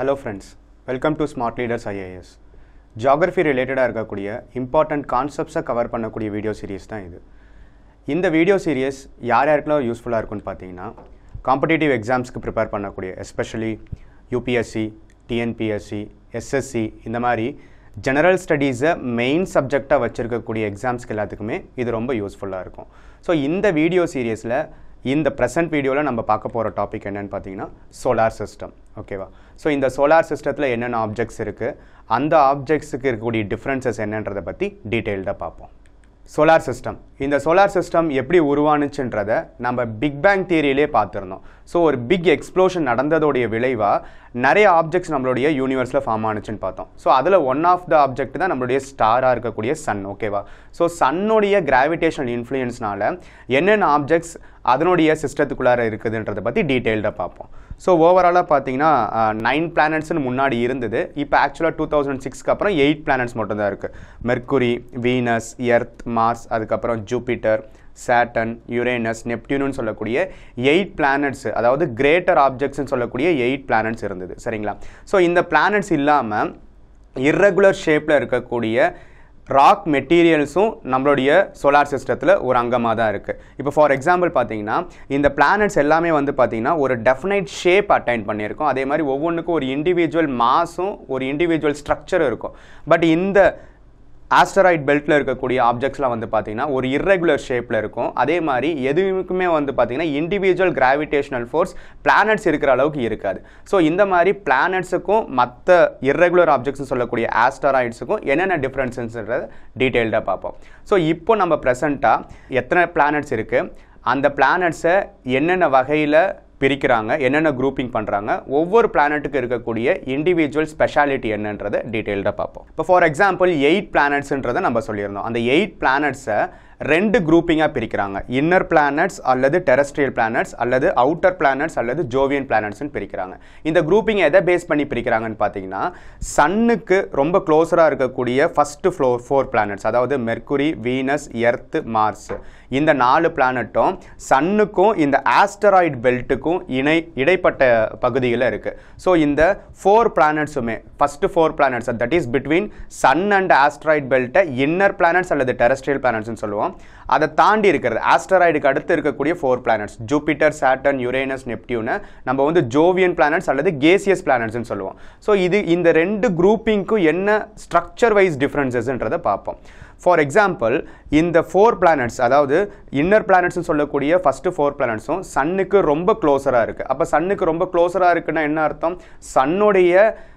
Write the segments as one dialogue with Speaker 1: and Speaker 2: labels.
Speaker 1: hello friends welcome to smart leaders IAS geography ரிலேட்டடாக இருக்கக்கூடிய important கான்செப்ட்ஸை கவர் பண்ணக்கூடிய வீடியோ சீரிஸ் தான் இது இந்த வீடியோ சீரியஸ் யார் யாருக்கெல்லாம் யூஸ்ஃபுல்லாக இருக்கும்னு பார்த்தீங்கன்னா காம்படிட்டிவ் எக்ஸாம்ஸ்க்கு ப்ரிப்பேர் பண்ணக்கூடிய எஸ்பெஷலி யூபிஎஸ்சி டிஎன்பிஎஸ்சி எஸ்எஸ்சி இந்த மாதிரி ஜெனரல் ஸ்டடீஸை மெயின் சப்ஜெக்டாக வச்சுருக்கக்கூடிய எக்ஸாம்ஸ்க்கு எல்லாத்துக்குமே இது ரொம்ப யூஸ்ஃபுல்லாக இருக்கும் ஸோ இந்த வீடியோ சீரியஸில் இந்த ப்ரெசன்ட் வீடியோவில் நம்ம பார்க்க போகிற டாபிக் என்னன்னு பார்த்தீங்கன்னா சோலார் சிஸ்டம் ஓகேவா ஸோ இந்த சோலார் சிஸ்டத்தில் என்னென்ன ஆப்ஜெக்ட்ஸ் இருக்குது அந்த ஆப்ஜெக்ட்ஸுக்கு இருக்கக்கூடிய டிஃப்ரென்சஸ் என்னன்றதை பற்றி டீட்டெயில்டாக பார்ப்போம் சோலார் சிஸ்டம் இந்த சோலார் சிஸ்டம் எப்படி உருவானுச்சுன்றதை நம்ம பிக் பேங் தியரியிலே பார்த்துருந்தோம் ஸோ ஒரு பிக் எக்ஸ்ப்ளோஷன் நடந்ததோடைய விளைவாக நிறைய ஆப்ஜெக்ட்ஸ் நம்மளுடைய யூனிவர்ஸில் ஃபார்ம் ஆனுச்சுன்னு பார்த்தோம் ஸோ அதில் ஒன் ஆஃப் த ஆப்ஜெக்ட் தான் நம்மளுடைய ஸ்டாராக இருக்கக்கூடிய சன் ஓகேவா ஸோ சன்னுடைய கிராவிடேஷனல் இன்ஃப்ளூயன்ஸ்னால என்னென்ன ஆப்ஜெக்ட்ஸ் அதனுடைய சிஸ்டத்துக்குள்ளார இருக்குதுன்றதை பற்றி டீட்டெயில்டாக பார்ப்போம் ஸோ ஓவராலாக பார்த்தீங்கன்னா நைன் பிளானட்ஸ்னு முன்னாடி இருந்தது இப்போ ஆக்சுவலாக டூ தௌசண்ட் சிக்ஸ்க்கு அப்புறம் எயிட் பிளானட்ஸ் மட்டும் தான் இருக்குது மெர்க்குரி வீனஸ் எர்த் மார்ஸ் அதுக்கப்புறம் ஜூபிட்டர் சேட்டன் யுரேனஸ் நெப்டியூனு சொல்லக்கூடிய எயிட் பிளானட்ஸ் அதாவது கிரேட்டர் ஆப்ஜெக்ட்ஸ்னு சொல்லக்கூடிய எயிட் பிளானட்ஸ் இருந்தது சரிங்களா ஸோ இந்த பிளானட்ஸ் இல்லாமல் இர்ரெகுலர் ஷேப்பில் இருக்கக்கூடிய ராக் மெட்டீரியல்ஸும் நம்மளுடைய சோலார் சிஸ்டத்தில் ஒரு அங்கமாக தான் இருக்குது இப்போ ஃபார் எக்ஸாம்பிள் பார்த்தீங்கன்னா இந்த பிளானட்ஸ் எல்லாமே வந்து பார்த்தீங்கன்னா ஒரு டெஃபினைட் ஷேப் அட்டைன் பண்ணியிருக்கோம் அதே மாதிரி ஒவ்வொன்றுக்கும் ஒரு இண்டிவிஜுவல் மாஸும் ஒரு இண்டிவிஜுவல் ஸ்ட்ரக்சர் இருக்கும் பட் இந்த ஆஸ்டராய்ட் பெல்ட்டில் இருக்கக்கூடிய ஆப்ஜெக்ட்ஸ்லாம் வந்து பார்த்தீங்கன்னா ஒரு இர்ரெகுலர் ஷேப்பில் இருக்கும் அதே மாதிரி எதுவுக்குமே வந்து பார்த்தீங்கன்னா இண்டிவிஜுவல் கிராவிடேஷனல் ஃபோர்ஸ் பிளானட்ஸ் இருக்கிற அளவுக்கு இருக்காது ஸோ இந்த மாதிரி பிளானட்ஸுக்கும் மற்ற இர்ரெகுலர் ஆப்ஜெக்ட்ஸ் சொல்லக்கூடிய ஆஸ்டராய்ட்ஸுக்கும் என்னென்ன டிஃப்ரென்சஸ்ன்றத டீட்டெயில்டாக பார்ப்போம் ஸோ இப்போ நம்ம ப்ரெசண்ட்டாக எத்தனை பிளானட்ஸ் இருக்குது அந்த பிளானட்ஸை என்னென்ன வகையில் பிரிக்கிறாங்க என்னென்ன குரூப்பிங் பண்ணுறாங்க ஒவ்வொரு பிளானட்டுக்கு இருக்கக்கூடிய இண்டிவிஜுவல் ஸ்பெஷாலிட்டி என்னன்றதை டீட்டெயில்டாக பார்ப்போம் இப்போ ஃபார் எக்ஸாம்பிள் எயிட் பிளானட்ஸ்ன்றதை நம்ம சொல்லியிருந்தோம் அந்த எயிட் பிளானட்ஸை ரெண்டு குரூப்பிங்காக பிரிக்கிறாங்க இன்னர் பிளானட்ஸ் அல்லது டெரஸ்ட்ரியல் பிளானட்ஸ் அல்லது அவுட்டர் பிளானட்ஸ் அல்லது ஜோவியன் பிளானட்ஸ்னு பிரிக்கிறாங்க இந்த குரூப்பிங் எதை பேஸ் பண்ணி பிரிக்கிறாங்கன்னு பார்த்தீங்கன்னா சன்னுக்கு ரொம்ப க்ளோஸராக இருக்கக்கூடிய ஃபஸ்ட்டு ஃப்ளோர் ஃபோர் பிளானட்ஸ் அதாவது மெர்க்குரி வீனஸ் எர்த் மார்ஸ் இந்த நாலு பிளானட்டும் சன்னுக்கும் இந்த ஆஸ்டராய்டு பெல்ட்டுக்கும் இணை இடைப்பட்ட பகுதியில் இருக்குது ஸோ இந்த ஃபோர் பிளானட்ஸுமே first four planets that is between sun and asteroid பெல்ட்டை இன்னர் பிளானட்ஸ் அல்லது டெரஸ்ட்ரியல் பிளானட்ஸ்னு சொல்லுவோம் அதை தாண்டி இருக்கிறது ஆஸ்டராய்டுக்கு அடுத்து இருக்கக்கூடிய four planets Jupiter Saturn Uranus நெப்டியூனை நம்ம வந்து ஜோவியன் பிளானட்ஸ் அல்லது கேசியஸ் பிளானட்ஸ்னு சொல்லுவோம் ஸோ இது இந்த ரெண்டு குரூப்பிங்க்கும் என்ன ஸ்ட்ரக்சர் வைஸ் டிஃப்ரென்சஸ்ன்றதை பார்ப்போம் ஃபார் எக்ஸாம்பிள் இந்த ஃபோர் பிளானட்ஸ் அதாவது இன்னர் பிளானட்ஸ்னு சொல்லக்கூடிய ஃபஸ்ட்டு ஃபோர் பிளானட்ஸும் சன்னுக்கு ரொம்ப க்ளோஸராக இருக்குது அப்போ சன்னுக்கு ரொம்ப க்ளோஸராக இருக்குன்னா என்ன அர்த்தம் சன்னுடைய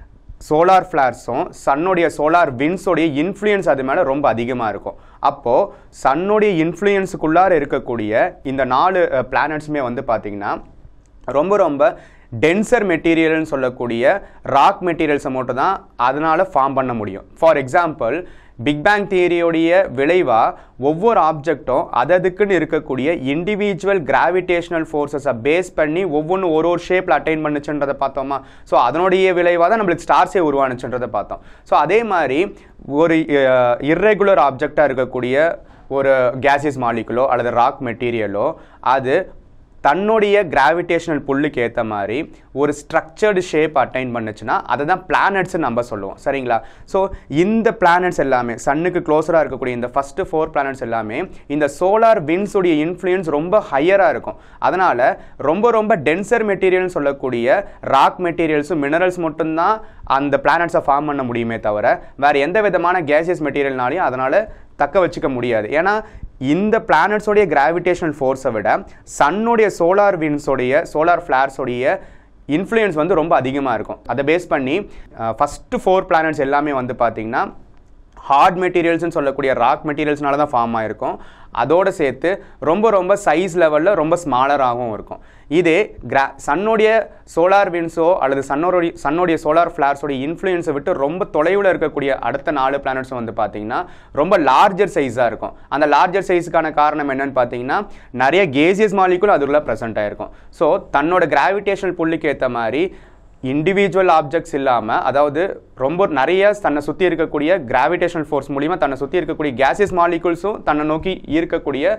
Speaker 1: சோலார் ஃப்ளார்ஸும் சன்னுடைய சோலார் வின்ஸோடைய இன்ஃப்ளூயன்ஸ் அது மேலே ரொம்ப அதிகமாக இருக்கும் அப்போது சன்னுடைய இன்ஃப்ளூயன்ஸுக்குள்ளார இருக்கக்கூடிய இந்த நாலு பிளானட்ஸுமே வந்து பார்த்திங்கன்னா ரொம்ப ரொம்ப டென்சர் மெட்டீரியல்னு சொல்லக்கூடிய ராக் மெட்டீரியல்ஸை மட்டும் தான் அதனால் ஃபார்ம் பண்ண முடியும் ஃபார் எக்ஸாம்பிள் பிக் பேங் தியரியோடைய விளைவாக ஒவ்வொரு ஆப்ஜெக்டும் அததுக்குன்னு இருக்கக்கூடிய இண்டிவிஜுவல் கிராவிடேஷனல் ஃபோர்ஸஸை பேஸ் பண்ணி ஒவ்வொன்றும் ஒரு ஒரு ஷேப்பில் அட்டைன் பண்ணுச்சுன்றதை பார்த்தோமா ஸோ அதனுடைய விளைவாக தான் நம்மளுக்கு ஸ்டார்ஸே உருவானுச்சுன்றதை பார்த்தோம் ஸோ அதே மாதிரி ஒரு இர்ரெகுலர் ஆப்ஜெக்டாக இருக்கக்கூடிய ஒரு கேசியஸ் மாலிகுலோ அல்லது ராக் மெட்டீரியலோ அது தன்னுடைய கிராவிடேஷனல் புல்லுக்கு ஏற்ற மாதிரி ஒரு ஸ்ட்ரக்சர்டு ஷேப் அட்டைன் பண்ணுச்சுன்னா அதை தான் பிளானட்ஸ் நம்ம சொல்லுவோம் சரிங்களா ஸோ இந்த பிளானட்ஸ் எல்லாமே சன்னுக்கு க்ளோஸராக இருக்கக்கூடிய இந்த ஃபஸ்ட்டு ஃபோர் பிளானட்ஸ் எல்லாமே இந்த சோலார் வின்ஸுடைய இன்ஃப்ளூயன்ஸ் ரொம்ப ஹையராக இருக்கும் அதனால் ரொம்ப ரொம்ப டென்சர் மெட்டீரியல்னு சொல்லக்கூடிய ராக் மெட்டீரியல்ஸும் மினரல்ஸ் மட்டும்தான் அந்த பிளானட்ஸை ஃபார்ம் பண்ண முடியுமே தவிர வேறு எந்த விதமான கேசியஸ் மெட்டீரியல்னாலையும் அதனால் தக்க வச்சுக்க முடியாது ஏன்னா இந்த பிளானட்ஸோடைய கிராவிடேஷனல் ஃபோர்ஸை விட சன்னுடைய சோலார் வின்ஸோடைய சோலார் ஃப்ளார்ஸோடைய இன்ஃப்ளூயன்ஸ் வந்து ரொம்ப அதிகமாக இருக்கும் அதை பேஸ் பண்ணி ஃபஸ்ட்டு ஃபோர் பிளானட்ஸ் எல்லாமே வந்து பார்த்திங்கன்னா ஹார்ட் மெட்டீரியல்ஸ்னு சொல்லக்கூடிய ராக் மெட்டீரியல்ஸ்னால தான் ஃபார்ம் ஆகிருக்கும் அதோடு சேர்த்து ரொம்ப ரொம்ப சைஸ் லெவலில் ரொம்ப ஸ்மாலராகவும் இருக்கும் இதே கிரா சன்னுடைய சோலார் வின்ஸோ அல்லது சன்னோடைய சன்னுடைய சோலார் ஃப்ளார்ஸோடைய இன்ஃப்ளூயன்ஸை விட்டு ரொம்ப தொலைவில் இருக்கக்கூடிய அடுத்த நாலு பிளானட்ஸும் வந்து பார்த்தீங்கன்னா ரொம்ப லார்ஜர் சைஸாக இருக்கும் அந்த லார்ஜர் சைஸுக்கான காரணம் என்னன்னு பார்த்தீங்கன்னா நிறைய கேசியஸ் மாலிகுல் அதுக்குள்ளே ப்ரெசென்ட் ஆயிருக்கும் ஸோ தன்னோட கிராவிடேஷனல் புள்ளிக்கு ஏற்ற மாதிரி இண்டிவிஜுவல் ஆப்ஜெக்ட்ஸ் இல்லாமல் அதாவது ரொம்ப நிறைய தன்னை சுற்றி இருக்கக்கூடிய கிராவிடேஷனல் ஃபோர்ஸ் மூலிமா தன்னை சுற்றி இருக்கக்கூடிய கேஸஸ் மாலிகுல்ஸும் தன்னை நோக்கி ஈர்க்கக்கூடிய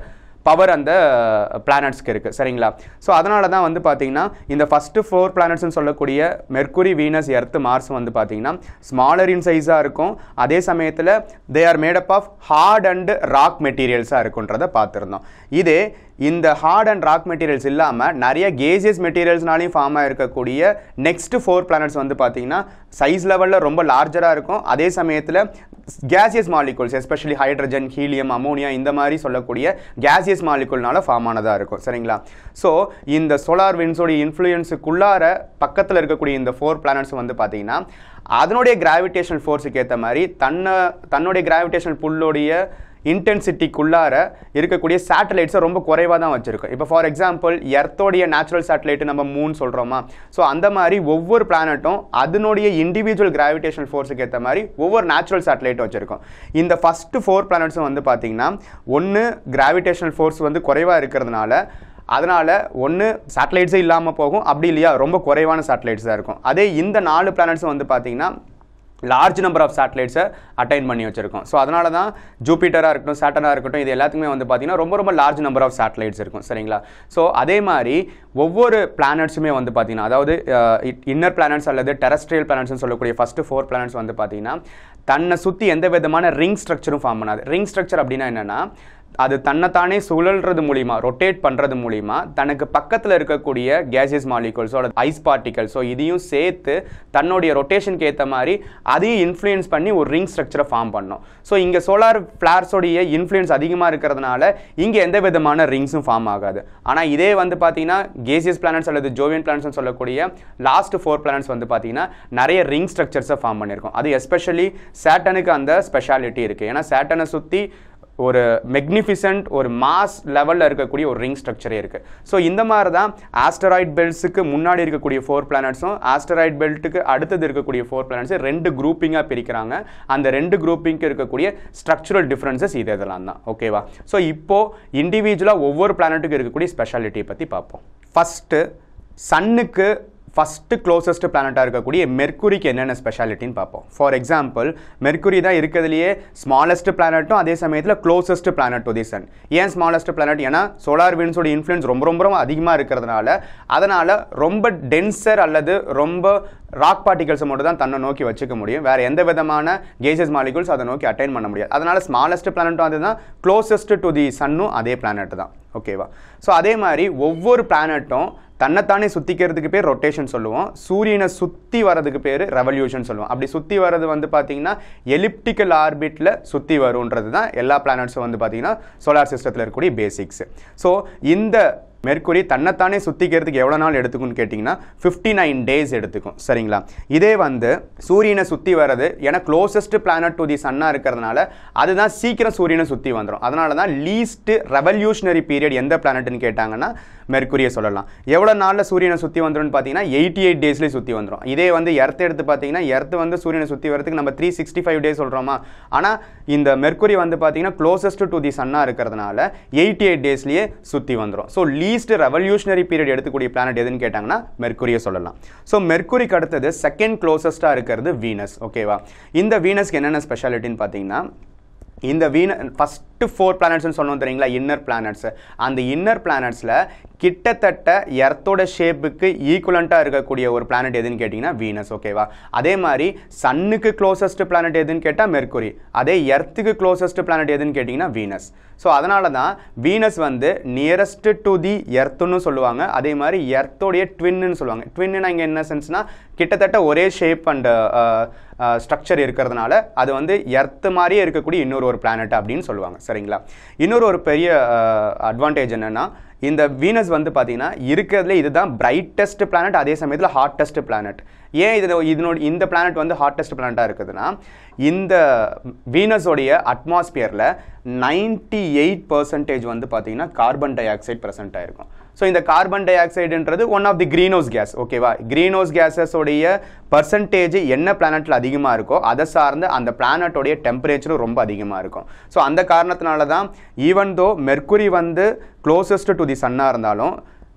Speaker 1: பவர் அந்த பிளானட்ஸ்க்கு இருக்குது சரிங்களா ஸோ அதனால தான் வந்து பார்த்தீங்கன்னா இந்த ஃபஸ்ட்டு ஃபோர் பிளானட்ஸ்னு சொல்லக்கூடிய மெர்க்குரி வீனஸ் எர்த் மார்ஸ் வந்து பார்த்தீங்கன்னா ஸ்மாலர் இன் சைஸாக இருக்கும் அதே சமயத்தில் they are made up of hard and rock மெட்டீரியல்ஸாக இருக்குன்றதை பார்த்துருந்தோம் இதே இந்த ஹார்ட் அண்ட் ராக் மெட்டீரியல்ஸ் இல்லாமல் நிறைய கேசியஸ் மெட்டீரியல்ஸ்னாலையும் ஃபார்ம் ஆகிருக்கக்கூடிய நெக்ஸ்ட் ஃபோர் பிளானட்ஸ் வந்து பார்த்தீங்கன்னா சைஸ் லெவலில் ரொம்ப லார்ஜராக இருக்கும் அதே சமயத்தில் gaseous molecules especially hydrogen helium ammonia இந்த மாதிரி சொல்லக்கூடிய கேசியஸ் மாலிகூல்னால ஃபார்ம் ஆனதாக இருக்கும் சரிங்களா ஸோ இந்த சோலார் விண்ட்ஸோடைய இன்ஃப்ளூயன்ஸுக்குள்ளார பக்கத்தில் இருக்கக்கூடிய இந்த ஃபோர் பிளானட்ஸ் வந்து பார்த்தீங்கன்னா அதனுடைய கிராவிடேஷனல் ஃபோர்ஸுக்கு ஏற்ற மாதிரி தன்னை தன்னுடைய கிராவிடேஷனல் புல்லோடைய இன்டென்சிட்டிக்குள்ளார இருக்கக்கூடிய சேட்டலைட்ஸை ரொம்ப குறைவாக தான் வச்சிருக்கும் இப்போ ஃபார் எக்ஸாம்பிள் எர்த்தோடைய நேச்சுரல் சேட்டலைட் நம்ம மூன் சொல்கிறோமா ஸோ அந்த மாதிரி ஒவ்வொரு பிளானட்டும் அதனுடைய இண்டிவிஜுவல் கிராவிடேஷனல் ஃபோர்ஸுக்கு ஏற்ற மாதிரி ஒவ்வொரு நேச்சுரல் சேட்டலைட் வச்சிருக்கும் இந்த ஃபஸ்ட்டு ஃபோர் பிளானட்ஸும் வந்து பார்த்தீங்கன்னா ஒன்று கிராவிடேஷனல் ஃபோர்ஸ் வந்து குறைவாக இருக்கிறதுனால அதனால் ஒன்று சேட்டலைட்ஸே இல்லாமல் போகும் அப்படி இல்லையா ரொம்ப குறைவான சேட்டலைட்ஸ் தான் இருக்கும் அதே இந்த நாலு பிளானட்ஸும் வந்து பார்த்தீங்கன்னா லார்ஜ் நம்பர் ஆஃப் சேட்டலைட்ஸை அட்டைன் பண்ணி வச்சிருக்கோம் ஸோ அதனால தான் ஜூபிட்டராக இருக்கட்டும் சேட்டனாக இருக்கட்டும் இது எல்லாத்துக்குமே வந்து பார்த்தீங்கன்னா ரொம்ப ரொம்ப லார்ஜ் நம்பர் ஆஃப் சேட்டலைட்ஸ் இருக்கும் சரிங்களா ஸோ அதே மாதிரி ஒவ்வொரு பிளானட்ஸுமே வந்து பார்த்தீங்கன்னா அதாவது இன்னர் பிளானட்ஸ் அல்லது டெரஸ்ட்ரியல் பிளானட்ஸ்னு சொல்லக்கூடிய ஃபஸ்ட்டு ஃபோர் பிளானட்ஸ் வந்து பார்த்தீங்கன்னா தன்னை சுற்றி எந்த விதமான ரிங் ஸ்ட்ரக்சரும் ஃபார்ம் பண்ணாது ரிங் ஸ்ட்ரக்சர் அப்படின்னா என்னென்னா அது தன்னைத்தானே சுழல்றது மூலிமா ரொட்டேட் பண்ணுறது மூலிமா தனக்கு பக்கத்தில் இருக்கக்கூடிய கேசியஸ் மாலிகூல்ஸோட ஐஸ் பார்ட்டிகல்ஸோ இதையும் சேர்த்து தன்னுடைய ரொட்டேஷனுக்கு ஏற்ற மாதிரி அதையும் இன்ஃப்ளூயன்ஸ் பண்ணி ஒரு ரிங் ஸ்ட்ரக்சரை ஃபார்ம் பண்ணும் ஸோ இங்கே சோலார் ஃப்ளார்ஸோடைய இன்ஃப்ளூயன்ஸ் அதிகமாக இருக்கிறதுனால இங்கே எந்த விதமான ரிங்ஸும் ஃபார்ம் ஆகாது ஆனால் இதே வந்து பார்த்தீங்கன்னா கேசியஸ் பிளானட்ஸ் அல்லது ஜோவியன் பிளானட்ஸ்னு சொல்லக்கூடிய லாஸ்ட் ஃபோர் பிளானட்ஸ் வந்து பார்த்தீங்கன்னா நிறைய ரிங் ஸ்ட்ரக்சர்ஸை ஃபார்ம் பண்ணியிருக்கும் அது எஸ்பெஷலி சேட்டனுக்கு அந்த ஸ்பெஷாலிட்டி இருக்குது ஏன்னா சேட்டனை சுற்றி ஒரு மெக்னிஃபிசன்ட் ஒரு மாஸ் லெவலில் இருக்கக்கூடிய ஒரு ரிங் ஸ்ட்ரக்சரே இருக்குது ஸோ இந்த மாதிரி தான் ஆஸ்டராய்ட் பெல்ட்ஸுக்கு முன்னாடி இருக்கக்கூடிய ஃபோர் பிளானட்ஸும் ஆஸ்டராய்ட் பெல்ட்டுக்கு அடுத்தது இருக்கக்கூடிய ஃபோர் பிளானட்ஸும் ரெண்டு குரூப்பிங்காக பிரிக்கிறாங்க அந்த ரெண்டு குரூப்பிங்க்கு இருக்கக்கூடிய ஸ்ட்ரக்சரல் டிஃப்ரென்சஸ் இது இதெல்லாம் தான் ஓகேவா ஸோ இப்போது இண்டிவிஜுவலாக ஒவ்வொரு பிளானட்டுக்கு இருக்கக்கூடிய ஸ்பெஷாலிட்டியை பற்றி பார்ப்போம் ஃபஸ்ட்டு சன்னுக்கு ஃபஸ்ட்டு க்ளோசஸ்ட் பிளானட்டாக இருக்கக்கூடிய மெர்க்குரிக்கு என்னென்ன ஸ்பெஷாலிட்டின்னு பார்ப்போம் ஃபார் எக்ஸாம்பிள் மெர்க்குரி தான் இருக்கிறதுலையே ஸ்மாலஸ்ட் பிளானட்டும் அதே சமயத்தில் closest planet to the sun ஏன் ஸ்மாலஸ்ட் பிளானட் ஏன்னா சோலார் விண்ட்ஸோட இன்ஃப்ளூயன்ஸ் ரொம்ப ரொம்ப ரொம்ப அதிகமாக இருக்கிறதுனால அதனால் ரொம்ப டென்சர் அல்லது ரொம்ப ராக் பார்ட்டிகல்ஸை மட்டும் தான் தன்னை நோக்கி வச்சுக்க முடியும் வேறு எந்த விதமான கேசஸ் மாலிகுல்ஸ் அதை நோக்கி அட்டைன் பண்ண முடியாது அதனால் ஸ்மாலஸ்ட் பிளானட்டும் அதுதான் க்ளோசஸ்ட் டு தி சன்னும் அதே பிளானட் தான் ஓகேவா ஸோ அதே மாதிரி ஒவ்வொரு பிளானட்டும் தன்னைத்தானே சுற்றிக்கிறதுக்கு பேர் ரொட்டேஷன் சொல்லுவோம் சூரியனை சுற்றி வரதுக்கு பேர் ரெவல்யூஷன் சொல்லுவோம் அப்படி சுற்றி வர்றது வந்து பார்த்தீங்கன்னா எலிப்டிக்கல் ஆர்பிட்டில் சுற்றி வருன்றது தான் எல்லா பிளானட்ஸும் வந்து பார்த்தீங்கன்னா சோலார் சிஸ்டத்தில் இருக்கக்கூடிய பேசிக்ஸ் ஸோ இந்த மெர்க்குரி தன்னைத்தானே சுத்திக்கிறதுக்கு எவ்வளோ நாள் எடுத்துக்கும்னு கேட்டிங்கன்னா ஃபிஃப்டி நைன் டேஸ் எடுத்துக்கும் சரிங்களா இதே வந்து சூரியனை சுற்றி வர்றது ஏன்னா க்ளோசஸ்ட் பிளானட் டு தி சன்னாக இருக்கிறதுனால அதுதான் சீக்கிரம் சூரியனை சுற்றி வந்துடும் அதனால தான் லீஸ்ட் ரெவல்யூஷனரி பீரியட் எந்த பிளானட்னு கேட்டாங்கன்னா மெர்க்குரியை சொல்லலாம் எவ்வளோ நாளில் சூரியனை சுற்றி வந்துடும் பார்த்தீங்கன்னா எயிட்டி எயிட் டேஸ்லேயே சுற்றி வந்துடும் இதே வந்து எர்த் எடுத்து பார்த்தீங்கன்னா எர்த் வந்து சூரியனை சுற்றி வரதுக்கு நம்ம த்ரீ சிக்ஸ்டி ஃபைவ் டேஸ் சொல்கிறோமா ஆனால் இந்த மெர்க்குரி வந்து பார்த்தீங்கன்னா க்ளோசஸ்ட் டு தி சன்னாக இருக்கிறதுனால எயிட்டி எயிட் டேஸ்லேயே சுற்றி வந்துடும் ஸோ லீஸ்ட் ரெவல்யூஷனரி பீரியட் எடுத்துக்கூடிய பிளானட் எதுன்னு கேட்டாங்கன்னா மெர்க்குரியை சொல்லலாம் ஸோ மெர்க்குரிக்கு அடுத்தது செகண்ட் க்ளோசஸ்ட்டாக இருக்கிறது வீனஸ் ஓகேவா இந்த வீனஸ்க்கு என்னென்ன ஸ்பெஷாலிட்டின்னு பார்த்தீங்கன்னா இந்த வீன ஃபஸ்ட்டு ஃபோர் பிளானட்ஸ்னு சொன்னோம் தெரியுங்களா இன்னர் பிளானட்ஸ் அந்த இன்னர் பிளானட்ஸில் கிட்டத்தட்ட எர்த்தோட ஷேப்புக்கு ஈக்குவலண்ட்டாக இருக்கக்கூடிய ஒரு பிளானட் எதுன்னு கேட்டிங்கன்னா வீனஸ் ஓகேவா அதே மாதிரி சன்னுக்கு க்ளோசஸ்ட் பிளானட் எதுன்னு கேட்டால் மெர்க்குரி அதே எர்த்துக்கு க்ளோசஸ்ட் பிளானட் எதுன்னு கேட்டிங்கன்னா வீனஸ் ஸோ அதனால தான் வீனஸ் வந்து நியரஸ்ட் டு தி எர்த்துன்னு சொல்லுவாங்க அதே மாதிரி எர்த்தோடைய ட்வின்னு சொல்லுவாங்க ட்வின்னு இங்கே என்ன சென்ஸ்னா கிட்டத்தட்ட ஒரே ஷேப் அண்ட் ஸ்ட்ரக்சர் இருக்கிறதுனால அது வந்து எர்த்து மாதிரியே இருக்கக்கூடிய இன்னொரு ஒரு பிளானட் அப்படின்னு சொல்லுவாங்க சரிங்களா இன்னொரு ஒரு பெரிய அட்வான்டேஜ் என்னென்னா இந்த வீனஸ் வந்து பார்த்தீங்கன்னா இருக்கிறதுல இதுதான் பிரைட்டஸ்ட் பிளானட் அதே சமயத்தில் ஹாட்டஸ்ட் பிளானட் ஏன் இது இதனோட இந்த பிளானட் வந்து ஹாட்டஸ்ட் பிளானட்டாக இருக்குதுன்னா இந்த வீனஸோடைய அட்மாஸ்பியரில் நைன்டி எயிட் பர்சன்டேஜ் வந்து பார்த்தீங்கன்னா கார்பன் டை ஆக்சைடு ப்ரெசென்ட் ஆயிருக்கும் ஸோ இந்த கார்பன் டை ஆக்சைடுன்றது one of the greenhouse gas ஓகேவா க்ரீனோஸ் கேஸஸோடைய பர்சன்டேஜ் என்ன பிளானட்டில் அதிகமாக இருக்கோ அதை சார்ந்து அந்த பிளானட்டோடைய டெம்பரேச்சரும் ரொம்ப அதிகமாக இருக்கும் ஸோ அந்த காரணத்தினால தான் ஈவன் தோ மெர்க்குரி வந்து க்ளோசஸ்ட் டு தி சன்னாக இருந்தாலும்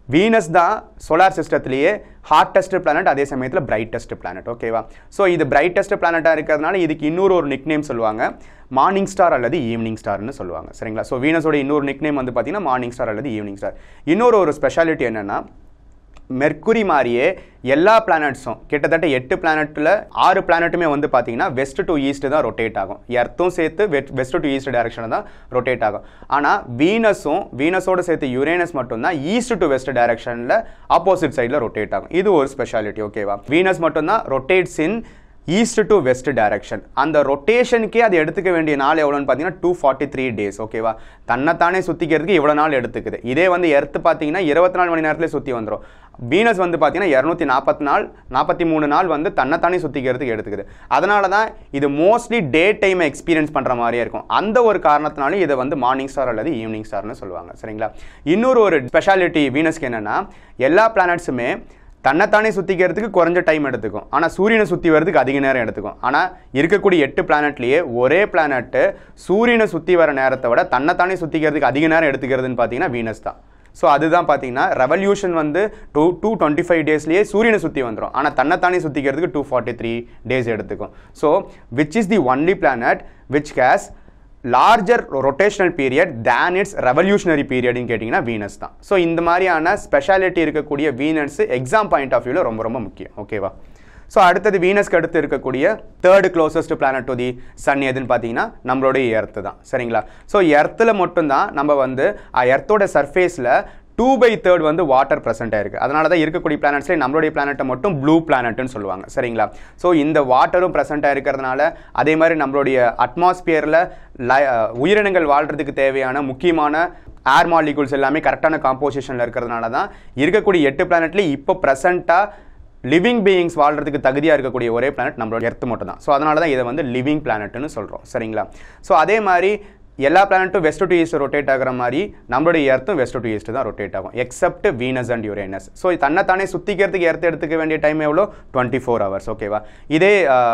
Speaker 1: வீனஸ் தான் சோலார் சிஸ்டத்திலேயே ஹார்டஸ்ட் பிளானட் அதே சமயத்தில் பிரைட்டஸ்ட் பிளானட் ஓகேவா ஸோ இது பிரைட்டஸ்ட் பிளானட்டாக இருக்கிறதுனால இதுக்கு இன்னொரு ஒரு நிக் நேம் சொல்லுவாங்க மார்னிங் ஸ்டார் அல்லது ஈவினிங் ஸ்டார்னு சொல்லுவாங்க சரிங்களா ஸோ வீனஸோட இன்னொரு நிக் நேம் வந்து பார்த்தீங்கன்னா மார்னிங் ஸ்டார் அல்லது ஈவினிங் ஸ்டார் இன்னொரு ஒரு ஸ்பெஷாலிட்டி என்னென்னா மெர்க்குரி மாதிரியே எல்லா பிளானட்ஸும் கிட்டத்தட்ட எட்டு பிளானட்டில் ஆறு பிளானட்டுமே வந்து பார்த்தீங்கன்னா வெஸ்ட் டு ஈஸ்ட் தான் ரொட்டேட் ஆகும் எர்த்தும் சேர்த்து வெஸ்ட் டு ஈஸ்ட் டைரக்ஷனில் தான் ரொட்டேட் ஆகும் ஆனால் வீனஸும் வீனஸோட சேர்த்து யுரேனஸ் மட்டும்தான் ஈஸ்ட் டு வெஸ்ட் டைரக்ஷனில் ஆப்போசிட் சைடில் ரொட்டேட் ஆகும் இது ஒரு ஸ்பெஷாலிட்டி ஓகேவா வீனஸ் மட்டும்தான் rotates in east to west direction அந்த ரொட்டேஷனுக்கே அது எடுத்துக்க வேண்டிய நாள் எவ்வளோன்னு பார்த்தீங்கன்னா டூ ஃபார்ட்டி த்ரீ டேஸ் ஓகேவா தன்னைத்தானே சுற்றிக்கிறதுக்கு இவ்வளோ நாள் எடுத்துக்குது இதே வந்து எர்த்து பார்த்தீங்கன்னா இருபத்தி நாலு மணி நேரத்தில் சுற்றி வந்துடும் வீனஸ் வந்து பார்த்தீங்கன்னா இரநூத்தி நாற்பத்தி நாள் நாற்பத்தி மூணு நாள் வந்து தன்னைத்தானே சுற்றிக்கிறதுக்கு எடுத்துக்குது அதனால தான் இது மோஸ்ட்லி டே டைமை எக்ஸ்பீரியன்ஸ் பண்ணுற மாதிரியே இருக்கும் அந்த ஒரு காரணத்தினாலும் இதை வந்து மார்னிங் ஸ்டார் அல்லது ஈவினிங் ஸ்டார்னு சொல்லுவாங்க சரிங்களா இன்னொரு ஒரு ஸ்பெஷாலிட்டி வீனஸ்க்கு என்னென்னா எல்லா பிளானட்ஸுமே தன்னைத்தானே சுற்றிக்கிறதுக்கு குறைஞ்ச டைம் எடுத்துக்கும் ஆனால் சூரியனை சுற்றி வரதுக்கு அதிக நேரம் எடுத்துக்கும் ஆனால் இருக்கக்கூடிய எட்டு பிளானட்லேயே ஒரே பிளானட்டு சூரியனை சுற்றி வர நேரத்தை விட தன்னைத்தானே சுற்றிக்கிறதுக்கு அதிக நேரம் எடுத்துக்கிறதுன்னு பார்த்தீங்கன்னா வீனஸ் தான் ஸோ அதுதான் பார்த்தீங்கன்னா ரெவல்யூஷன் வந்து டூ டூ டுவெண்ட்டி ஃபைவ் டேஸ்லேயே சூரியனை சுற்றி வந்துடும் ஆனால் தன்னைத்தானே சுற்றிக்கிறதுக்கு டூ ஃபார்ட்டி த்ரீ டேஸ் எடுத்துக்கும் so which is the only planet which has larger rotational period than its revolutionary பீரியட்னு கேட்டிங்கன்னா வீனஸ் தான் ஸோ இந்த மாதிரியான ஸ்பெஷாலிட்டி இருக்கக்கூடிய வீனஸ் எக்ஸாம் பாயிண்ட் ஆஃப் வியூவில் ரொம்ப ரொம்ப முக்கியம் ஓகேவா ஸோ அடுத்தது வீனஸ்க்கு அடுத்து இருக்கக்கூடிய third closest planet to the sun எதுன்னு பார்த்தீங்கன்னா நம்மளுடைய எர்த்து தான் சரிங்களா ஸோ எர்த்தில் மட்டும்தான் நம்ம வந்து எர்த்தோட சர்ஃபேஸில் டூ பை தேர்ட் வந்து வாட்டர் ப்ரெசென்ட் ஆயிருக்கு அதனால தான் இருக்கக்கூடிய பிளானட்ஸ்லேயே நம்மளுடைய பிளானட்டை மட்டும் ப்ளூ பிளானட்னு சொல்லுவாங்க சரிங்களா ஸோ இந்த வாட்டரும் ப்ரெசென்ட் ஆயிருக்கிறதுனால அதே மாதிரி நம்மளுடைய அட்மாஸ்பியரில் உயிரினங்கள் வாழ்கிறதுக்கு தேவையான முக்கியமான ஏர் மாலிகூல்ஸ் எல்லாமே கரெக்டான காம்போசிஷனில் இருக்கிறதுனால தான் இருக்கக்கூடிய எட்டு பிளானட்லேயும் இப்போ ப்ரெசண்ட்டாக லிவிங் பீயிங்ஸ் வாழ்றதுக்கு தகுதியாக இருக்கக்கூடிய ஒரே பிளானட் நம்மளோட எர்த்து மட்டும் தான் ஸோ அதனால தான் இதை வந்து லிவிங் பிளானட்னு சொல்கிறோம் சரிங்களா ஸோ அதே மாதிரி எல்லா பிளானட்டும் வெஸ்ட் டு ஈஸ்ட் ரொட்டேட் ஆகிற மாதிரி நம்மளுடைய எர்த்தும் வெஸ்ட் டு ஈஸ்ட் தான் ரொட்டேட் ஆகும் except Venus and Uranus so தன்னைத்தானே சுற்றிக்கிறதுக்கு எர்த்து எடுத்துக்க வேண்டிய டைம் எவ்வளோ டுவெண்ட்டி ஃபோர் ஹவர்ஸ் ஓகேவா இதே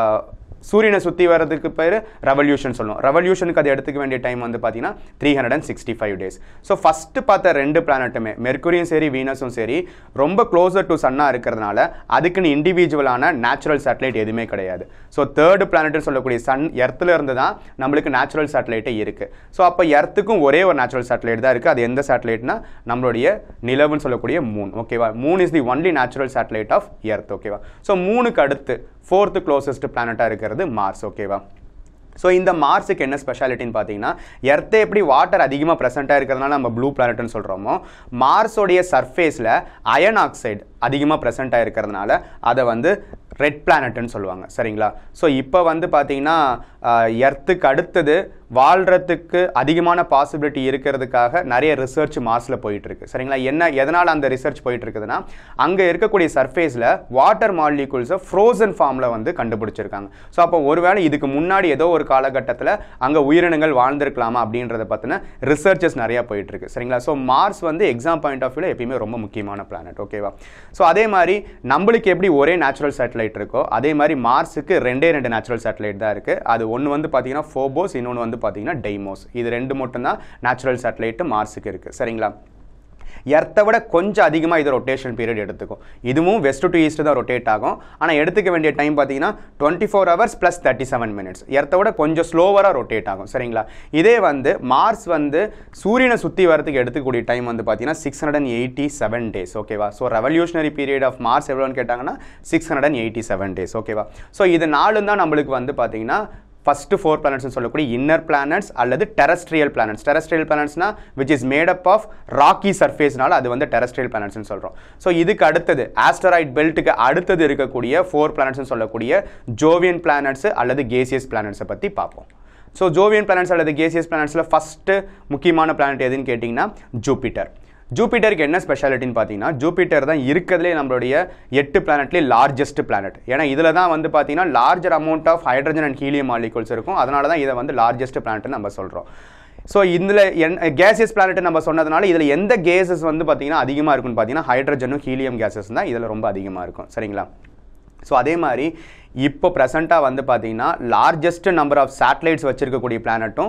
Speaker 1: சூரியனை சுற்றி வர்றதுக்கு பேர் ரெவல்யூஷன் சொல்லுவோம் ரெவல்யூஷனுக்கு அது எடுத்துக்க வேண்டிய டைம் வந்து பார்த்தீங்கன்னா three hundred and sixty five days so first பார்த்த ரெண்டு பிளானட்டுமே மெர்க்குரியும் சரி வீனஸும் சரி ரொம்ப க்ளோசர் டு சன்னாக இருக்கிறதுனால அதுக்குன்னு இண்டிவிஜுவலான நேச்சுரல் சேட்டலைட் எதுவுமே கிடையாது ஸோ தேர்டு பிளானட்னு சொல்லக்கூடிய சன் எர்த்தில் இருந்து தான் நம்மளுக்கு நேச்சுரல் சேட்டலைட்டே இருக்குது ஸோ அப்போ எர்த்துக்கும் ஒரே ஒரு நேச்சுரல் சேட்டலைட் தான் இருக்குது அது எந்த சேட்டலைட்னா நம்மளுடைய நிலவுன்னு சொல்லக்கூடிய மூன் ஓகேவா moon is the only natural satellite of Earth ஓகேவா ஸோ மூணுக்கு அடுத்து ஃபோர்த்து க்ளோசஸ்ட் பிளானட்டாக இருக்கிறது மார்ஸ் ஓகேவா ஸோ இந்த மார்ஸுக்கு என்ன ஸ்பெஷாலிட்டின்னு பார்த்தீங்கன்னா எர்த்தே எப்படி வாட்டர் அதிகமாக ப்ரெசென்ட்டாக இருக்கிறதுனால நம்ம ப்ளூ பிளானட்னு சொல்கிறோமோ மார்ஸோடைய சர்ஃபேஸில் அயன் ஆக்சைடு அதிகமாக ப்ரெசென்ட்டாக இருக்கிறதுனால அதை வந்து ரெட் பிளானட்னு சொல்லுவாங்க சரிங்களா ஸோ இப்போ வந்து பார்த்தீங்கன்னா எர்த்துக்கு அடுத்தது வாழ்கிறதுக்கு அதிகமான பாசிபிலிட்டி இருக்கிறதுக்காக நிறைய ரிசர்ச் மார்ஸில் போயிட்டு இருக்கு சரிங்களா என்ன எதனால் அந்த ரிசர்ச் போயிட்டு இருக்குதுன்னா அங்கே இருக்கக்கூடிய சர்ஃபேஸில் வாட்டர் மாலிகூல்ஸை ஃப்ரோசன் ஃபார்மில் வந்து கண்டுபிடிச்சிருக்காங்க ஸோ அப்போ ஒருவேளை இதுக்கு முன்னாடி ஏதோ ஒரு காலகட்டத்தில் அங்கே உயிரினங்கள் வாழ்ந்திருக்கலாமா அப்படின்றத பற்றின ரிசர்ச்சஸ் நிறையா போயிட்டு இருக்கு சரிங்களா ஸோ மார்ஸ் வந்து எக்ஸாம் பாயிண்ட் ஆஃப் வியூவில் எப்பயுமே ரொம்ப முக்கியமான பிளானட் ஓகேவா ஸோ அதே மாதிரி நம்மளுக்கு எப்படி ஒரே நேச்சுரல் சேட்டலைட் இருக்கோ அதே மாதிரி மார்ஸுக்கு ரெண்டே ரெண்டு நேச்சுரல் சேட்டலைட் தான் இருக்குது அது ஒன்று வந்து பார்த்தீங்கன்னா ஃபோபோஸ் இன்னொன்று வந்து பார்த்தீங்கன்னா டெய்மோஸ் இது ரெண்டு மட்டும்தான் நேச்சுரல் சேட்டலைட்டு மார்ஸுக்கு இருக்குது சரிங்களா எர்த்தை விட கொஞ்சம் அதிகமாக இது ரொட்டேஷன் பீரியட் எடுத்துக்கும் இதுவும் வெஸ்ட் டு ஈஸ்ட் தான் ரொட்டேட் ஆகும் ஆனால் எடுத்துக்க வேண்டிய டைம் பார்த்தீங்கன்னா twenty four hours plus thirty seven minutes எர்த்தை விட கொஞ்சம் ஸ்லோவராக ரொட்டேட் ஆகும் சரிங்களா இதே வந்து மார்ஸ் வந்து சூரியனை சுற்றி வரதுக்கு எடுத்துக்கூடிய டைம் வந்து பார்த்தீங்கன்னா six hundred and eighty seven days ஓகேவா so revolutionary period of Mars எவ்வளோன்னு கேட்டாங்கன்னா six hundred and eighty seven days ஓகேவா ஸோ இது நாலும் தான் நம்மளுக்கு வந்து பார்த்தீங்கன்னா ஃபஸ்ட்டு ஃபோர் பிளானட்ஸ் சொல்லக்கூடிய இன்னர் பிளானட்ஸ் அல்லது டெரஸ்ட்ரியல் பிளானட்ஸ் டெரஸ்ட்ரியல் பிளானட்ஸ்னா which is made up of rocky சர்ஃபேஸ்னால அது வந்து டெரஸ்ட்ரியல் பிளானட்ஸ்னு சொல்கிறோம் ஸோ இதுக்கு அடுத்தது ஆஸ்டராய்ட் பெல்ட்டுக்கு அடுத்தது இருக்கக்கூடிய ஃபோர் பிளானட்ஸ்னு சொல்லக்கூடிய ஜோவியன் பிளானட்ஸ் அல்லது கேசியஸ் பிளானட்ஸை பற்றி பார்ப்போம் ஸோ ஜோவியன் பிளானட்ஸ் அல்லது கேசியஸ் பிளானட்ஸில் ஃபஸ்ட்டு முக்கியமான பிளானட் எதுன்னு கேட்டிங்கன்னா ஜூபிட்டர் ஜூபிட்டருக்கு என்ன ஸ்பெஷாலிட்டின்னு பார்த்தீங்கன்னா ஜூபிட்டர் தான் இருக்கிறதுலே நம்மளுடைய எட்டு பிளானட்லேயே லார்ஜஸ்ட் பிளானட் ஏன்னா இதில் தான் வந்து பார்த்தீங்கன்னா larger amount of hydrogen and helium molecules இருக்கும் அதனால தான் இதை வந்து லார்ஜஸ்ட் பிளானட்னு நம்ம சொல்கிறோம் ஸோ இதில் என் கேசியஸ் பிளானட் நம்ம சொன்னதுனால இதில் எந்த கேஸஸ் வந்து பார்த்தீங்கன்னா அதிகமாக இருக்குன்னு பார்த்தீங்கன்னா ஹைட்ரஜனும் ஹீலியம் கேஸஸ் தான் இதில் ரொம்ப அதிகமாக இருக்கும் சரிங்களா ஸோ அதே மாதிரி இப்போ ப்ரெசண்ட்டாக வந்து பார்த்தீங்கன்னா லார்ஜஸ்ட் நம்பர் ஆஃப் சேட்டலைட்ஸ் வச்சிருக்கக்கூடிய பிளானட்டும்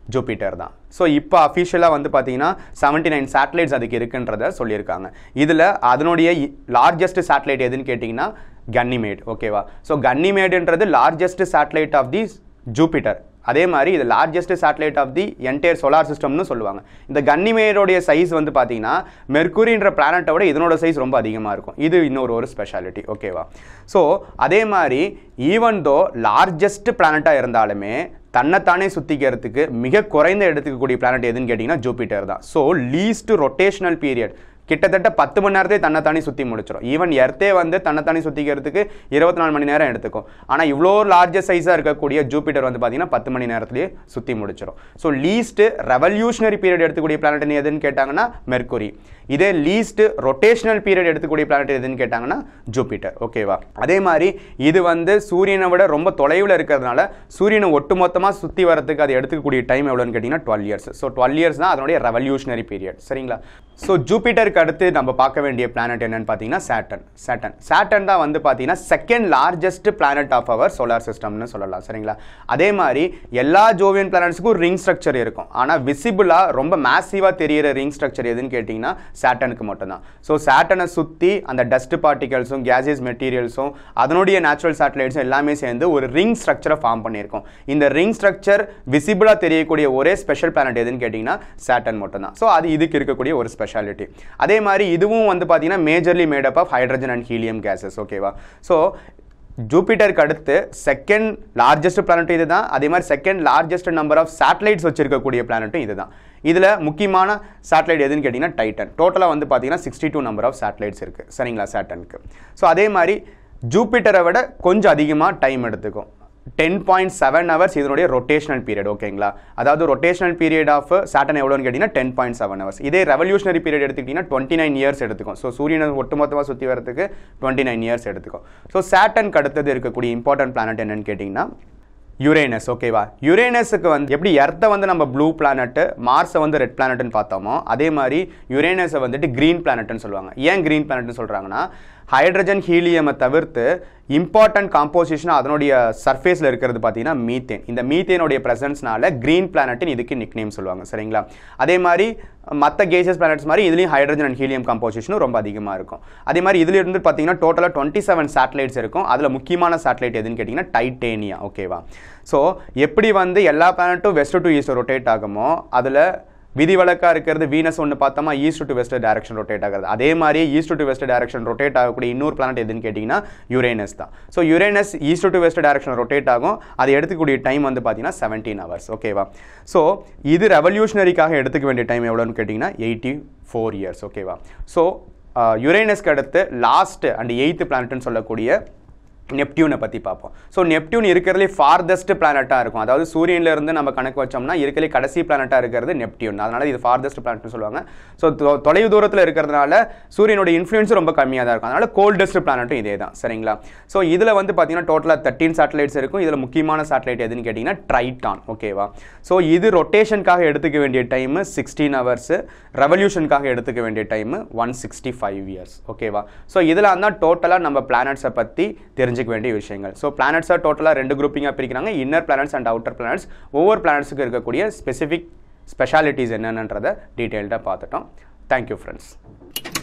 Speaker 1: ஜூபிட்டர் தான் ஸோ இப்போ அஃபிஷியலாக வந்து பார்த்தீங்கன்னா செவன்ட்டி நைன் சேட்டலைட்ஸ் அதுக்கு இருக்குன்றத சொல்லியிருக்காங்க இதில் அதனுடைய லார்ஜஸ்ட் சேட்டலைட் எதுன்னு கேட்டிங்கன்னா கன்னிமேட் ஓகேவா ஸோ கன்னிமேடுன்றது largest satellite of the Jupiter அதே மாதிரி இது largest satellite of the entire solar சிஸ்டம்னு சொல்லுவாங்க இந்த கன்னிமேடோடைய சைஸ் வந்து பார்த்தீங்கன்னா மெர்க்குரின்ற பிளானட்டை விட இதனோட சைஸ் ரொம்ப அதிகமாக இருக்கும் இது இன்னொரு ஒரு ஸ்பெஷாலிட்டி ஓகேவா ஸோ அதே மாதிரி ஈவன் தோ லார்ஜஸ்ட் பிளானட்டாக இருந்தாலுமே தன்னைத்தானே சுத்திக்கிறதுக்கு மிக குறைந்த எடுத்துக்கக்கூடிய பிளானட் எதுன்னு கேட்டிங்கன்னா ஜூபிட்டர் தான் ஸோ லீஸ்ட் ரொட்டேஷனல் பீரியட் கிட்டத்தட்ட பத்து மணி நேரத்தை தன்னைத்தானே சுற்றி முடிச்சிடும் ஈவன் எர்த்தே வந்து தன்னைத்தானே சுற்றிக்கிறதுக்கு இருபத்தி நாலு மணி நேரம் எடுத்துக்கும் ஆனால் இவ்வளோ லார்ஜஸ்ட் சைஸாக இருக்கக்கூடிய ஜூபிட்டர் வந்து பார்த்தீங்கன்னா பத்து மணி நேரத்திலேயே சுற்றி முடிச்சிடும் ஸோ லீஸ்ட் ரெவல்யூஷனரி பீரியட் எடுத்துக்கூடிய பிளானட் எதுன்னு கேட்டாங்கன்னா மெர்க்குரி இதே லீஸ்ட் ரொட்டேஷனல் பீரியட் எடுத்துக்கூடிய பிளானட் எதுன்னு கேட்டாங்கன்னா ஜூபிட்டர் ஓகேவா அதே மாதிரி இது வந்து சூரியனை விட ரொம்ப தொலைவில் இருக்கிறதுனால சூரியனை ஒட்டுமொத்தமாக சுற்றி வரதுக்கு அது எடுத்துக்கக்கூடிய டைம் எவ்வளோன்னு கேட்டிங்கன்னா twelve years so twelve years தான் அதனுடைய ரெவல்யூஷனரி பீரியட் சரிங்களா ஸோ ஜூபிட்டருக்கு அடுத்து நம்ம பார்க்க வேண்டிய பிளானட் என்னன்னு பார்த்தீங்கன்னா சேட்டன் சேட்டன் சேட்டன் தான் வந்து பார்த்தீங்கன்னா second largest planet of our solar சிஸ்டம்னு சொல்லலாம் சரிங்களா அதே மாதிரி எல்லா ஜோவியன் பிளானட்ஸுக்கும் ரிங் ஸ்ட்ரக்சர் இருக்கும் ஆனால் விசிபிளாக ரொம்ப மேசிவாக தெரியிற ரிங் ஸ்ட்ரக்சர் எதுன்னு கேட்டிங்கன்னா சேட்டனுக்கு மட்டும்தான் ஸோ சேட்டனை சுற்றி அந்த டஸ்ட் பார்ட்டிகல்ஸும் கேசியஸ் மெட்டீரியல்ஸும் அதனுடைய நேச்சுரல் சேட்டலைட்ஸும் எல்லாமே சேர்ந்து ஒரு ரிங் ஸ்ட்ரக்சரை ஃபார்ம் பண்ணியிருக்கோம் இந்த ரிங் ஸ்ட்ரக்சர் விசிபிளாக தெரியக்கூடிய ஒரே ஸ்பெஷல் பிளானட் எதுன்னு கேட்டிங்கன்னா சேட்டன் மட்டும்தான் ஸோ அது இதுக்கு இருக்கக்கூடிய ஒரு ஸ்பெஷாலிட்டி அதே மாதிரி இதுவும் வந்து பார்த்தீங்கன்னா majorly made up of hydrogen and helium gases ஓகேவா ஸோ ஜூபிட்டருக்கு அடுத்து செகண்ட் லார்ஜஸ்ட் பிளானட்டும் இது தான் அதே மாதிரி second largest number of satellites வச்சிருக்கக்கூடிய பிளானட்டும் இது தான் இதில் முக்கியமான சேட்டலைட் எதுன்னு கேட்டிங்கன்னா டைட்டன் டோட்டலாக வந்து பார்த்தீங்கன்னா sixty two number of satellites இருக்குது சரிங்களா சேட்டனுக்கு ஸோ அதே மாதிரி ஜூபிட்டரை விட கொஞ்சம் அதிகமாக டைம் எடுத்துக்கும் டென் பாயிண்ட் செவன் ஹவர்ஸ் இதனுடைய ரொட்டேஷனல் பீரியட் ஓகேங்களா அதாவது ரொட்டேஷனல் பீரியட் ஆஃப் சாட்டன் எவ்வளோன்னு கேட்டிங்கன்னா டென் பாயிண்ட் செவன் ஹவர்ஸ் இதே ரெவல்யூஷனரி பீரியட் எடுத்துக்கிட்டிங்கன்னா டுவெண்ட்டி நைன் இயர்ஸ் எடுத்துக்கும் ஸோ சூரியனை ஒட்டுமொத்தமாக சுற்றி வரதுக்கு டுவெண்ட்டி நைன் இயர்ஸ் எடுத்துக்கும் ஸோ சாட்டனுக்கு அடுத்தது இருக்கக்கூடிய இம்பார்ட்டன்ட் பிளானட் என்னன்னு கேட்டிங்கன்னா யுரேனஸ் ஓகேவா யுரேனஸுக்கு வந்து எப்படி எர்த்தை வந்து நம்ம ப்ளூ பிளானட்டு மார்ஸை வந்து ரெட் பிளானட்னு பார்த்தோமோ அதே மாதிரி யுரேனஸை வந்துட்டு க்ரீன் பிளானட்னு சொல்லுவாங்க ஏன் க்ரீன் பிளானட்னு சொல்கிறாங்கன்னா ஹைட்ரஜன் ஹீலியமை தவிர்த்து இம்பார்ட்டன்ட் காம்போசிஷன் அதனுடைய சர்ஃபேஸில் இருக்கிறது பார்த்தீங்கன்னா மீத்தேன் இந்த மீத்தேனுடைய ப்ரெசன்ஸ்னால க்ரீன் பிளானட்னு இதுக்கு நிக் நேம் சொல்லுவாங்க சரிங்களா அதே மாதிரி மற்ற கேசஸ் பிளானட்ஸ் மாதிரி இதுலேயும் ஹைட்ரஜன் அண்ட் ஹீலியம் காம்போசிஷனும் ரொம்ப அதிகமாக இருக்கும் அதே மாதிரி இதுல இருந்து பார்த்தீங்கன்னா டோட்டலாக டுவெண்ட்டி செவன் சேட்டலைட்ஸ் இருக்கும் அதில் முக்கியமான சேட்டலைட் எதுன்னு கேட்டிங்கன்னா டைட்டேனியா ஓகேவா ஸோ எப்படி வந்து எல்லா பிளானட்டும் வெஸ்ட் டு ஈஸ்ட் ரொட்டேட் ஆகுமோ அதில் விதிவிலக்காக இருக்கிறது வீனஸ் ஒன்று பார்த்தோமா east to west direction rotate ஆகுது அதே மாதிரி east to west direction rotate ஆகக்கூடிய இன்னொரு பிளானட் எதுன்னு கேட்டிங்கன்னா யுரேனஸ் தான் so Uranus east to west direction rotate ஆகும் அது எடுத்துக்கூடிய டைம் வந்து பார்த்தீங்கன்னா செவன்டீன் ஹவர்ஸ் ஓகேவா ஸோ இது ரெவல்யூஷனரிக்காக எடுத்துக்க வேண்டிய டைம் எவ்வளோன்னு கேட்டிங்கன்னா எயிட்டி ஃபோர் இயர்ஸ் ஓகேவா ஸோ யுரேனஸ்க்கு அடுத்து லாஸ்ட் அண்ட் எயித்து பிளானட்னு சொல்லக்கூடிய நெப்டியூனை பற்றி பார்ப்போம் ஸோ நெப்டியூன் இருக்கிறதுலே ஃபார்தஸ்ட் பிளானட்டாக இருக்கும் அதாவது சூரியன்ல இருந்து நம்ம கணக்கு வச்சோம்னா இருக்கிறதுலே கடைசி பிளானட்டாக இருக்கிறது நெப்டியூன் அதனால இது ஃபார்தஸ்ட் பிளானட்னு சொல்லுவாங்க ஸோ தொலைவு தூரத்தில் இருக்கிறதுனால சூரியனோட இன்ஃப்ளூயன்ஸ் ரொம்ப கம்மியாக தான் இருக்கும் அதனால கோல்டஸ்ட் பிளானட்டும் இதே தான் சரிங்களா ஸோ இதில் வந்து பார்த்தீங்கன்னா டோட்டலாக தேர்ட்டீன் சேட்டலைட்ஸ் இருக்கும் இதில் முக்கியமான சேட்டலைட் எதுன்னு கேட்டிங்கன்னா ட்ரைட்டான் ஓகேவா ஸோ இது ரொட்டேஷனுக்காக எடுத்துக்க வேண்டிய டைம் சிக்ஸ்டீன் ஹவர்ஸு ரெவல்யூஷனுக்காக எடுத்துக்க வேண்டிய time one sixty five years ஓகேவா ஸோ இதில் தான் டோட்டலாக நம்ம பிளானட்ஸை பற்றி தெரிஞ்சுக்க வேண்டிய விஷயங்கள் ஸோ பிளானட்ஸை டோட்டலாக ரெண்டு குரூப்பிங்காக பிரிக்கிறாங்க inner planets and outer planets ஒவ்வொரு பிளானட்ஸுக்கு இருக்கக்கூடிய ஸ்பெசிஃபிக் ஸ்பெஷாலிட்டிஸ் என்னென்னன்றதை டீட்டெயில்டாக பார்த்துட்டோம் தேங்க்யூ ஃப்ரெண்ட்ஸ்